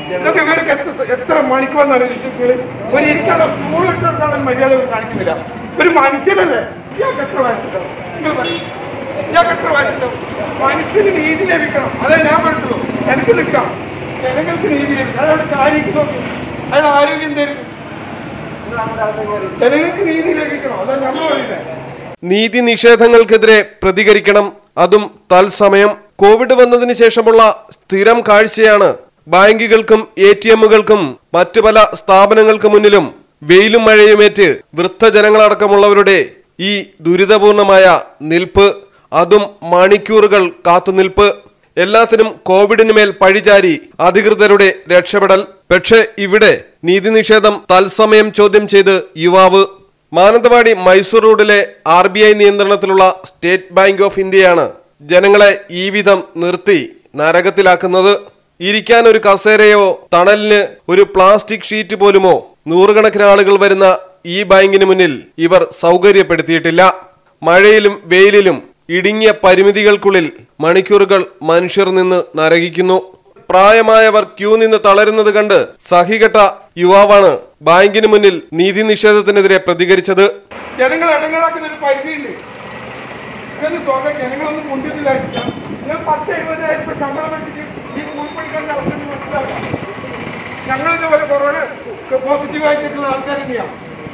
ഇതൊക്കെ ഇവർക്ക് എത്ര എത്ര മണിക്കൂറിനാണ് വിശ്വസികൾ ഒരു ഇരിക്കാനുള്ള സ്കൂൾ ഇട്ടിട്ടാണ് മര്യാദ ഇവർ കാണിക്കുന്നില്ല ഒരു മനുഷ്യനല്ലേ ഇയാൾക്ക് എത്ര വയസ്സുണ്ടാവും നിങ്ങൾ പറയും ഇയാൾക്ക് എത്ര വയസ്സുണ്ടാവും മനുഷ്യന് നീതി ലഭിക്കണം അതേ ഞാൻ പറഞ്ഞുള്ളൂ എനിക്ക് നിൽക്കാം ജനങ്ങൾക്ക് നീതി ലഭിക്കണം അയാളുടെ കാര്യം നോക്കി അയാൾ ആരോഗ്യം തരും ജനങ്ങൾക്ക് നീതി ലഭിക്കണം അതാണ് നമ്മൾ പറയുന്നത് നീതി നിഷേധങ്ങൾക്കെതിരെ പ്രതികരിക്കണം അതും തത്സമയം കോവിഡ് വന്നതിന് ശേഷമുള്ള സ്ഥിരം കാഴ്ചയാണ് ബാങ്കുകൾക്കും എ ടി എമ്മുകൾക്കും മറ്റു പല സ്ഥാപനങ്ങൾക്ക് മുന്നിലും വെയിലും മഴയുമേറ്റ് വൃദ്ധജനങ്ങളടക്കമുള്ളവരുടെ ഈ ദുരിതപൂർണമായ നിൽപ്പ് അതും മണിക്കൂറുകൾ കാത്തുനിൽപ്പ് എല്ലാത്തിനും കോവിഡിന് മേൽ പഴിചാരി അധികൃതരുടെ രക്ഷപ്പെടൽ പക്ഷേ ഇവിടെ നീതി നിഷേധം തത്സമയം ചോദ്യം ചെയ്ത് യുവാവ് മാനന്തവാടി മൈസൂർ റോഡിലെ ആർ ബി ഐ നിയന്ത്രണത്തിലുള്ള സ്റ്റേറ്റ് ബാങ്ക് ഓഫ് ഇന്ത്യയാണ് ജനങ്ങളെ ഈ വിധം നിർത്തി നരകത്തിലാക്കുന്നത് ഇരിക്കാൻ ഒരു കസേരയോ തണലിന് ഒരു പ്ലാസ്റ്റിക് ഷീറ്റ് പോലുമോ നൂറുകണക്കിന് ആളുകൾ വരുന്ന ഈ ബാങ്കിന് മുന്നിൽ ഇവർ സൗകര്യപ്പെടുത്തിയിട്ടില്ല മഴയിലും വെയിലിലും ഇടുങ്ങിയ പരിമിതികൾക്കുള്ളിൽ മണിക്കൂറുകൾ മനുഷ്യർ നിന്ന് നരകിക്കുന്നു പ്രായമായവർ ക്യൂ നിന്ന് തളരുന്നത് കണ്ട് സഹികെട്ട യുവാവാണ് ബാങ്കിന് മുന്നിൽ നീതി നിഷേധത്തിനെതിരെ പ്രതികരിച്ചത് ജനങ്ങളെ ഇടങ്ങാറാക്കുന്ന ഒരു പരിധിയില്ലേ ഇതൊന്നും സ്വന്തം ജനങ്ങളൊന്നും മുണ്ടിട്ടില്ലായിരിക്കാം ഞാൻ പത്ത് എഴുപതിനായിരം രൂപ ശമ്പളം വെച്ചിട്ട് ഈ കൂലിപ്പണിക്കാൻ നടത്തുന്നത് മനസ്സിലാക്കാം ഞങ്ങൾ ഇതുപോലെ കൊറോണ പോസിറ്റീവ് ആയിട്ടുള്ള ആൾക്കാർ തന്നെയാണ്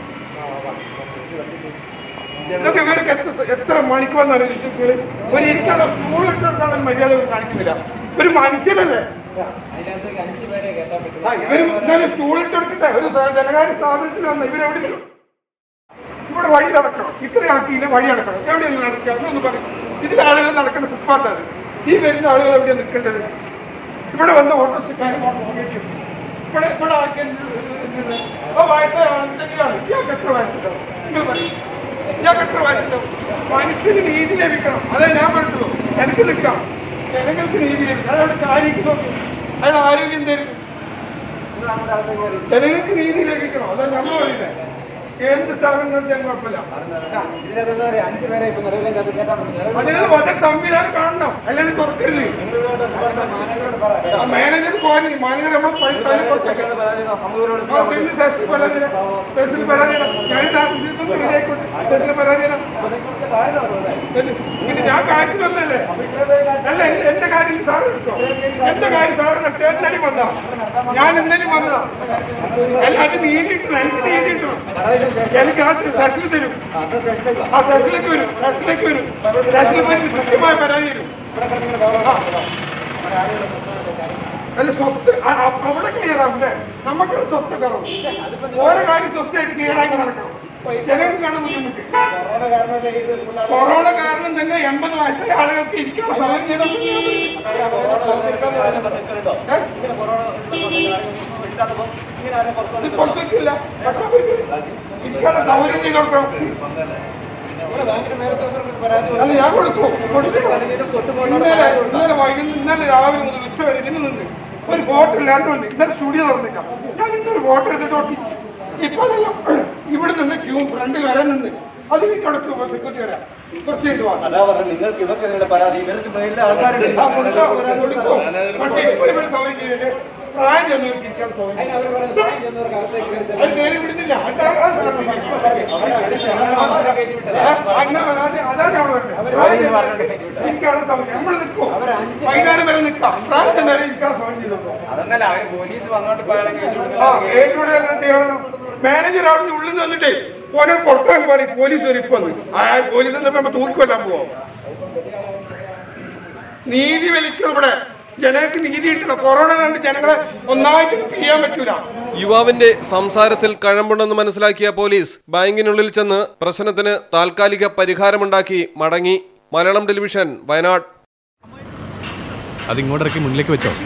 ഇതൊക്കെ ഇവർക്ക് എത്ര എത്ര മണിക്കൂറിനാണ് വിശ്വസികൾ ഒരു ഇരിക്കാനുള്ള സ്കൂൾ ഇട്ടിട്ടാണ് മര്യാദ ഇവർ കാണിക്കുന്നില്ല ഒരു മനുഷ്യനല്ലേ ആ, ഇവര് ഇന്നലെ സ്റ്റൂൾ ഇട്ടെടുക്കട്ടെ ഒരു ധനകാര്യ സ്ഥാപനത്തിൽ വന്ന ഇവരെവിടെയും ഇവിടെ വഴി നടക്കണം ഇത്ര ആക്കിയില്ല വഴി നടക്കണം എവിടെയാണ് നടക്കുക അതൊന്ന് പറയും ഇതിൽ ആളുകൾ നടക്കുന്ന ഫുട്പാത്ത് അത് ഈ വരുന്ന ആളുകൾ എവിടെയാണ് നിൽക്കേണ്ടത് ഇവിടെ വന്ന ഓട്ടോറിക്ഷക്കാരും ഇവിടെ ഇവിടെ ആക്കിയ ആ വയസ്സായ ആളുണ്ടെങ്കിലാണ് ഇയാൾക്ക് എത്ര വയസ്സുണ്ടാവും നിങ്ങൾ പറയും ഇയാൾക്ക് എത്ര വയസ്സുണ്ടാവും മനുഷ്യന് നീതി ലഭിക്കണം അതേ ഞാൻ പറഞ്ഞുള്ളൂ എനിക്ക് നിൽക്കാം ജനങ്ങൾക്ക് നീതി ലഭിക്കണം അയാളുടെ കാര്യം നോക്കി അയാൾ ആരോഗ്യം തരും ജനങ്ങൾക്ക് നീതി ലഭിക്കണം അതാണ് നമ്മൾ പറയുന്നത് എന്ത് സ്ഥാപനങ്ങൾ ചെയ്യാൻ കുഴപ്പമില്ല അതിനത് വളരെ സംവിധാനം കാണണം അല്ലെങ്കിൽ തുറക്കരുത് മാനേജർ പോകാൻ മാനേജർ നമ്മൾ പണി തന്നെ കുറച്ചൊക്കെ സെഷൻ പരാതിയില്ല സെഷൻ പരാതിയില്ല ഞാൻ ഇതൊന്നും ശരിയായിക്കോട്ടെ സെഷന് പരാതിയില്ല പിന്നെ ഞാൻ കാര്യത്തിൽ വന്നല്ലേ അല്ല എന്റെ- എന്റെ കാര്യം സാറ് എടുത്തോ എന്റെ കാര്യം സാറ് സ്റ്റേഷനിൽ വന്നതാ ഞാൻ ഇന്നലെ വന്നതാ അല്ല അത് നീതി കിട്ടണം എനിക്ക് നീതി കിട്ടണം എനിക്ക് ആ സെഷനിൽ തരും ആ സെഷനിലേക്ക് വരും സെഷനിലേക്ക് വരും സെഷനിൽ പോയി കൃത്യമായ പരാതി തരും ആ. അല്ല സ്വത്ത് അ- അ- അവിടെ ക്ലിയർ ആവണ്ടേ നമുക്ക് സ്വത്ത് കുറവ് ഓരോ കാര്യം സ്വത്തായിട്ട് ക്ലിയർ ആയിട്ട് നടക്കണം ജനങ്ങൾക്ക് കാണുന്ന ബുദ്ധിമുട്ട് കൊറോണ കാരണം തന്നെ എൺപത് വയസ്സായ ആളുകൾക്ക് ഇരിക്കാനുള്ള സൗകര്യം ചെയ്ത പുറത്തേക്കില്ല ഇരിക്കാനുള്ള സൗകര്യം ചെയ്ത് കൊടുക്കണം അല്ല ഞാൻ കൊടുക്കും കൊടുക്കും. ഇന്നലെ ഇന്നലെ വൈകുന്നേരം ഇന്നലെ രാവിലെ മുതൽ ഉച്ച വരെ ഇതിന് നിന്ന് ഒരു ഫോട്ടോ ഇല്ലാണ്ട് വന്ന് ഇന്നലെ സ്റ്റുഡിയോ തുറന്നിക്കാം ഞാൻ ഇന്നൊരു ഫോട്ടോ എടുത്തിട്ട് നോക്കി ഇപ്പൊ അതെല്ലാം ഇവിടെ നിന്ന് ക്യൂ ഫ്രണ്ട് വരെ നിന്ന് അത് കൊടുക്കും സെക്യൂരിറ്റി വരാം കുറച്ച് കഴിഞ്ഞ് വാ. നിങ്ങൾക്ക് ഇതൊക്കെ നിങ്ങളുടെ പരാതി ഇവർക്ക് മേലിലെ ആൾക്കാരുണ്ട് ആ, കൊടുക്കാം, അവരത് കൊടുക്കും. പക്ഷേ ഇപ്പൊ ഇവിടെ സൗകര്യം ചെയ്തിട്ട് പ്രായം ചെന്നവർക്ക് ഇരിക്കാൻ സൗകര്യം അത് കയറി വിടുന്നില്ല അതാ ആ സ്ഥലം അങ്ങനെ അതാണ് അതാണ് അവിടെ വരുന്നത്. ഇരിക്കാനുള്ള സൗകര്യം നമ്മൾ നിൽക്കും വൈകുന്നേരം വരെ നിൽക്കാം പ്രായം ചെന്നവരെ ഇരിക്കാൻ സൗകര്യം ചെയ്തോ അതൊന്നല്ല അവര് പോലീസ് വന്നോട്ട് ഇപ്പൊ അയാളെ കയറ്റി വിടുന്നു. ആ ഏഴിലൂടെ എന്ത് ചെയ്യണം മാനേജർ അവിടെ ഉള്ളിൽ നിന്ന് വന്നിട്ടേ ഓനെ കൊടുക്കാൻ പറയും പോലീസ് വരും ഇപ്പൊ വന്ന്. ആ പോലീസ് വന്നപ്പോ നമ്മ തൂക്കിക്കൊല്ലാൻ പോവോ നീതി വലിക്കണം ഇവിടെ ജനങ്ങൾക്ക് നീതി കിട്ടണം കൊറോണ കണ്ട് ജനങ്ങളെ ഒന്നായിട്ട് ചെയ്യാൻ പറ്റൂല യുവാവിന്റെ സംസാരത്തിൽ കഴമ്പുണ്ടെന്ന് മനസ്സിലാക്കിയ പോലീസ് ബാങ്കിനുള്ളിൽ ചെന്ന് പ്രശ്നത്തിന് താൽക്കാലിക പരിഹാരമുണ്ടാക്കി മടങ്ങി മലയാളം ടെലിവിഷൻ വയനാട് അത് ഇങ്ങോട്ട് ഇറക്കി മുന്നിലേക്ക് വെച്ചോ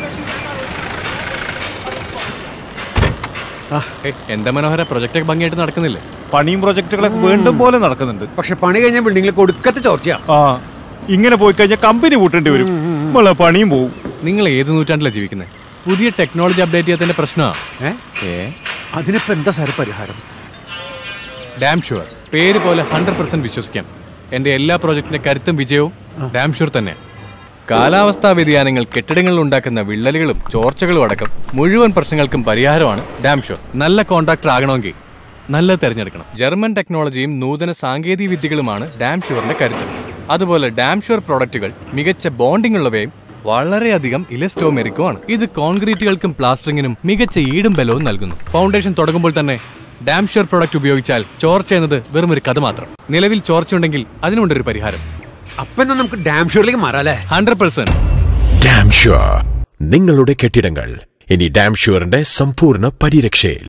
ആ, ഏയ്, എന്താ മനോഹര പ്രൊജക്റ്റ് ഭംഗിയായിട്ട് നടക്കുന്നില്ലേ പണിയും പ്രൊജക്ടുകളൊക്കെ വീണ്ടും പോലെ നടക്കുന്നുണ്ട് പക്ഷെ പണി കഴിഞ്ഞ ബിൽഡിംഗിൽ കൊടുക്കത്തെ ചോർച്ചയാ ആ ഇങ്ങനെ പോയി കഴിഞ്ഞാൽ കമ്പനി കൂട്ടേണ്ടി വരും നമ്മളെ പണിയും പോവും നിങ്ങൾ ഏത് നൂറ്റാണ്ടിലാണ് ജീവിക്കുന്നത് പുതിയ ടെക്നോളജി അപ്ഡേറ്റ് ചെയ്യാത്തതിന്റെ പ്രശ്നമാണ് ഏ ഏ അതിനിപ്പോ എന്താ സാറ് പരിഹാരം ഡാം ഷുവർ പേര് പോലെ ഹൺഡ്രഡ് പെർസെന്റ് വിശ്വസിക്കാം എന്റെ എല്ലാ പ്രോജക്റ്റിന്റെ കരുത്തും വിജയവും ഡാം ഷുവർ തന്നെ കാലാവസ്ഥാ വ്യതിയാനങ്ങൾ കെട്ടിടങ്ങളിൽ ഉണ്ടാക്കുന്ന വിള്ളലുകളും ചോർച്ചകളും അടക്കം മുഴുവൻ പ്രശ്നങ്ങൾക്കും പരിഹാരമാണ് ഡാംഷോർ നല്ല കോൺട്രാക്ടർ ആകണമെങ്കിൽ നല്ലത് തിരഞ്ഞെടുക്കണം ജർമ്മൻ ടെക്നോളജിയും നൂതന സാങ്കേതിക വിദ്യകളുമാണ് ഡാംഷുവറിന്റെ കരുത്ത് അതുപോലെ ഡാംഷുവർ പ്രോഡക്റ്റുകൾ മികച്ച ബോണ്ടിംഗ് ഉള്ളവയും വളരെയധികം ഇലസ്റ്റോമെറിക്കുമാണ് ഇത് കോൺക്രീറ്റുകൾക്കും പ്ലാസ്റ്ററിങ്ങിനും മികച്ച ഈടും ബലവും നൽകുന്നു ഫൗണ്ടേഷൻ തുടങ്ങുമ്പോൾ തന്നെ ഡാംഷുവർ പ്രോഡക്റ്റ് ഉപയോഗിച്ചാൽ ചോർച്ച എന്നത് വെറും ഒരു കഥ മാത്രം നിലവിൽ ചോർച്ചയുണ്ടെങ്കിൽ അതിനുണ്ടൊരു പരിഹാരം അപ്പൊ എന്നാ നമുക്ക് ഡാം ഷൂറിലേക്ക് മാറാല്ലേ ഹൺഡ്രഡ് പെർസെന്റ് ഡാം ഷുവർ നിങ്ങളുടെ കെട്ടിടങ്ങൾ ഇനി ഡാം ഷുവറിന്റെ സമ്പൂർണ്ണ പരിരക്ഷയിൽ